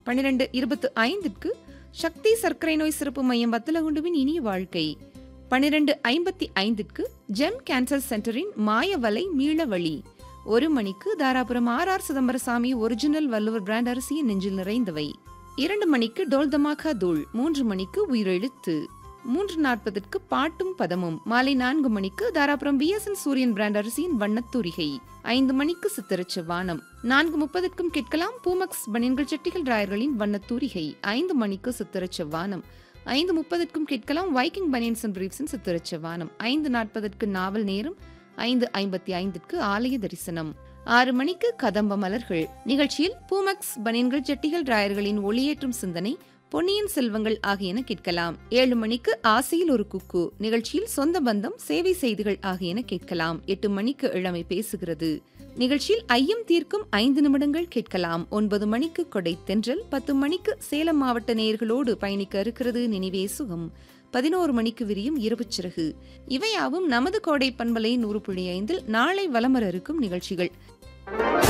பன்னிரண்டு இருபத்து ஐந்திற்கு சக்தி சர்க்கரை நோய் சிறப்பு மையம் வத்தலகுண்டுவின் இனிய வாழ்க்கை பன்னிரண்டு ஐம்பத்தி ஐந்திற்கு ஜெம் கேன்சர் சென்டரின் மாயவலை மீளவழி ஒரு மணிக்கு Dharapuram R R Chidambarasamy original Valluvar brand அரிசியின் நெஞ்சில் நிறைந்தவை இரண்டு மணிக்கு டோல் தமாகா தூள் மூன்று மணிக்கு உயிரெழுத்து மூன்று நாற்பதற்கு பாட்டும் பதமும் மாலை நான்கு மணிக்கு தாராபுரம் பிஎஸ்என் சூரியன் பிராண்ட் அரிசியின் வண்ணத்தூரிகை ஐந்து மணிக்கு சித்திரச்ச வானம் நான்கு முப்பதற்கும் கேட்கலாம் பூமக்ஸ் பனியன்கள் செட்டிகள் ராயர்களின் வண்ணத்தூரிகை ஐந்து மணிக்கு சித்திரச்ச வானம் ஐந்து முப்பதற்கும் கேட்கலாம் வைக்கிங் பனியன்ஸ் அண்ட் பிரீப்ஸின் சித்திரச்ச வானம் ஐந்து நாற்பதற்கு நாவல் நேரம் ஐந்து ஐம்பத்தி ஐந்திற்கு ஆலய தரிசனம் ஆறு மணிக்கு கதம்ப மலர்கள் நிகழ்ச்சியில் பூமக்ஸ் பனியன்கள் ஜட்டிகள் ராயர்களின் ஒளியேற்றும் சிந்தனை பொன்னியின் செல்வங்கள் ஆகியன கேட்கலாம் ஏழு மணிக்கு ஆசையில் ஒரு குக்கு நிகழ்ச்சியில் சொந்த பந்தம் சேவை செய்திகள் ஆகியன கேட்கலாம் எட்டு மணிக்கு இளமை பேசுகிறது நிகழ்ச்சியில் ஐயம் தீர்க்கும் ஐந்து நிமிடங்கள் கேட்கலாம் ஒன்பது மணிக்கு கொடை தென்றல் பத்து மணிக்கு சேலம் மாவட்ட நேயர்களோடு பயணிக்க இருக்கிறது நினைவே சுகம் பதினோரு மணிக்கு விரியும் இரவுச் சிறகு இவையாவும் நமது கோடை பண்பலை நூறு புள்ளி ஐந்தில் நாளை வலமர இருக்கும் நிகழ்ச்சிகள்